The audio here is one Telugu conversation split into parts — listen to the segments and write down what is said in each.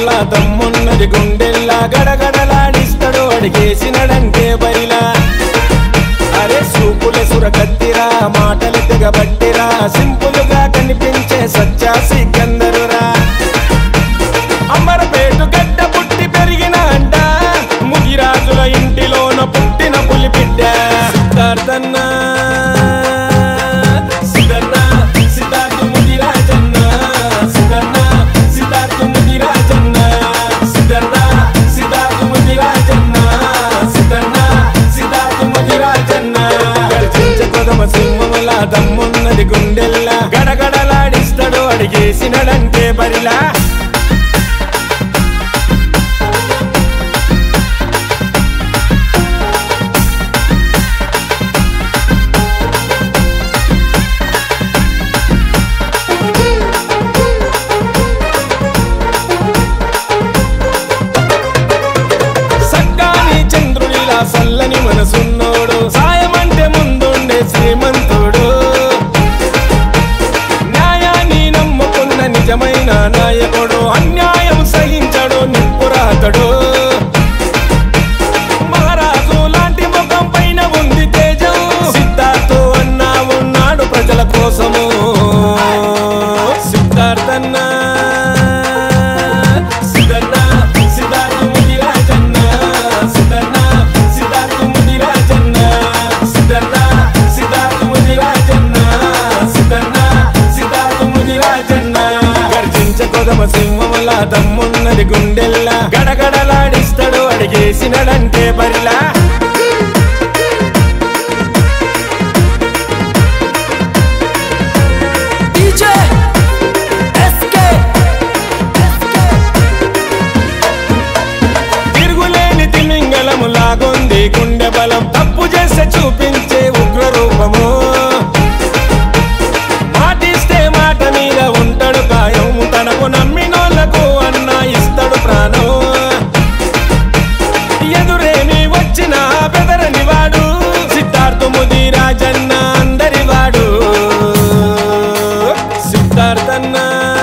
సింహముల దమ్మున్నది గుండెల్లా గడగడలాడిస్తాడు అడిగేసినడంటే బరిలా అరే సూపుల సురకత్తిరా మాటలు తెగబట్టిరా సింపుల్గా కనిపించే సచ్చా సికందరురా అమరపేటు గడ్డ పుట్టి పెరిగిన అంట ముగిరాజుల ఇంటిలోన పుట్టిన పులి బిడ్డ సిద్ధార్థన్న సిద్ధన్న సిద్ధార్థ ముగిరాజన్న సిద్ధన్న సిద్ధార్థ ముగిరాజన్న సిద్ధన్న సిద్ధార్థ ముగిరాజన్న సిద్ధన్న సిద్ధార్థ ముగిరాజన్న గర్జించ కొదమ సింహముల దమ్మున్నది గుండెల్లా గడగడలాడిస్తాడు అడిగేసినడంటే బరిలా సగ్గాని చంద్రుడిలా సల్లని మనసున్నోడు సాయమంటే ముందుండే శ్రీమంతుడు న్యాయాన్ని నమ్ముకున్న నిజమైన నాయకుడు అన్యాయం సహించడు నిప్పురాతడు మహారాజు లాంటి ముఖం పైన ఉంది తేజం సిద్ధార్థు అన్నా ఉన్నాడు ప్రజల కోసము సిద్ధార్థన్న సిద్ధన్న సిద్ధార్థ ముదిరాజన్న సిద్ధన్న సిద్ధార్థ ముదిరాజన్న సిద్ధన్న సిద్ధార్థ ముదిరాజన్న సిద్ధన్న సిద్ధార్థ ముదిరాజన్న గర్జించ కొదమ సింహముల దమ్మున్నది గుండెల్లా గడగడలాడిస్తాడు అడిగేసినడంటే బరిలా DJ SK తిరుగులేని తిమింగళము లాగొంది గుండె బలం తప్పు చేస్తే చూపించే ఉగ్ర రూపము మాటిస్తే మాట మీద ఉంటాడు కాయం తనకు నమ్మినోళ్లకు అన్న ఇస్తాడు ప్రాణం ఎదురేమి వచ్చిన బెదరని వాడు సిద్ధార్థముది రాజన్న అందరి వాడు సిద్ధార్థన్న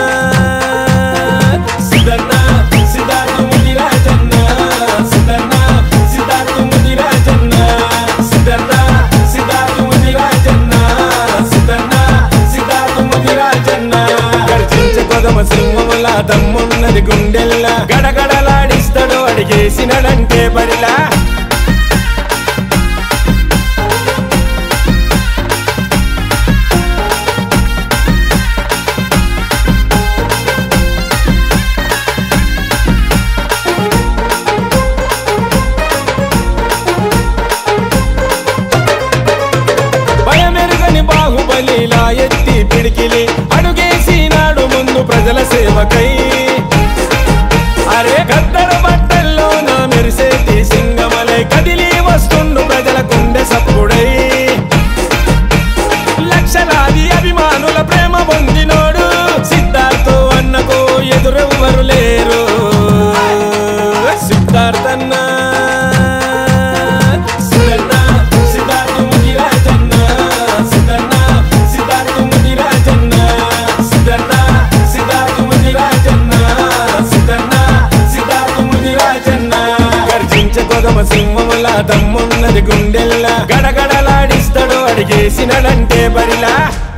సిద్ధన్న సిద్ధార్థముది రాజన్న సిద్ధన్న సిద్ధార్థముది రాజన్న సిద్ధన్న సిద్ధార్థముది రాజన్న సిద్ధన్న సిద్ధార్థముది రాజన్న గర్జించ కొదమ సింహముల దమ్మున్నది గుండెల్లా గడగడలాడిస్తాడు అడిగేసినడంటే బరిలా భయమెరుగని బాహుబలిలా ఎత్తి పిడికిలి అడుగేసినాడు ముందు ప్రజల సేవకై అరే గద్దర బట్టల్లో నా మెరిసేటి సింగమలై కదిలి వస్తుండు ప్రజల గుండె సప్పుడై లక్షలాది అభిమానుల ప్రేమ పొందినోడు సిద్ధార్థు అన్నకు ఎదురెవ్వరు లేరు సిద్ధార్థన్న సిద్ధన్న సిద్ధార్థ ముదిరాజన్న సిద్ధన్న సిద్ధార్థ ముదిరాజన్న సిద్ధన్న సిద్ధార్థ ముదిరాజన్న సిద్ధన్న సిద్ధార్థ ముదిరాజన్న గర్జించ కొదమ సింహముల దమ్మున్నది గుండెల్లా గడగడలాడిస్తాడు అడిగేసినడంటే బరిలా